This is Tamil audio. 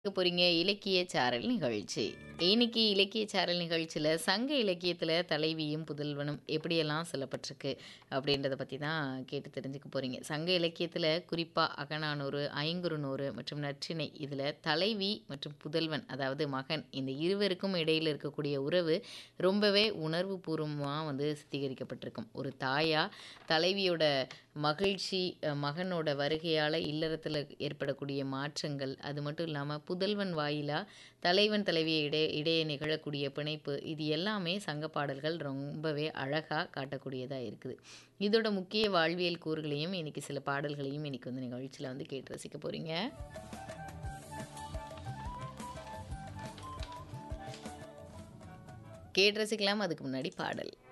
கேட்க போறீங்க இலக்கிய சாரல் நிகழ்ச்சி இன்னைக்கு இலக்கிய சாரல் நிகழ்ச்சியில் சங்க இலக்கியத்தில் தலைவியும் புதல்வனும் எப்படியெல்லாம் சொல்லப்பட்டிருக்கு அப்படின்றத பற்றி தான் கேட்டு தெரிஞ்சுக்க போகிறீங்க சங்க இலக்கியத்தில் குறிப்பாக அகநானூறு ஐங்குறுநூறு மற்றும் நற்றிணை இதில் தலைவி மற்றும் புதல்வன் அதாவது மகன் இந்த இருவருக்கும் இடையில் இருக்கக்கூடிய உறவு ரொம்பவே உணர்வு பூர்வமாக வந்து சித்தீகரிக்கப்பட்டிருக்கும் ஒரு தாயா தலைவியோட மகிழ்ச்சி அஹ், மகனோட வருகையால் இல்லறத்தில் ஏற்படக்கூடிய மாற்றங்கள் அது மட்டும் இல்லாமல் புதல்வன் வாயிலா தலைவன் தலைவியை இடையே இடையே நிகழக்கூடிய பிணைப்பு இது எல்லாமே சங்க பாடல்கள் ரொம்பவே அழகாக காட்டக்கூடியதாக இருக்குது இதோட முக்கிய வாழ்வியல் கூறுகளையும் இன்னைக்கு சில பாடல்களையும் இன்னைக்கு வந்து நிகழ்ச்சியில் வந்து கேட்டு ரசிக்க போகிறீங்க கேட்டு ரசிக்கலாம் அதுக்கு முன்னாடி பாடல்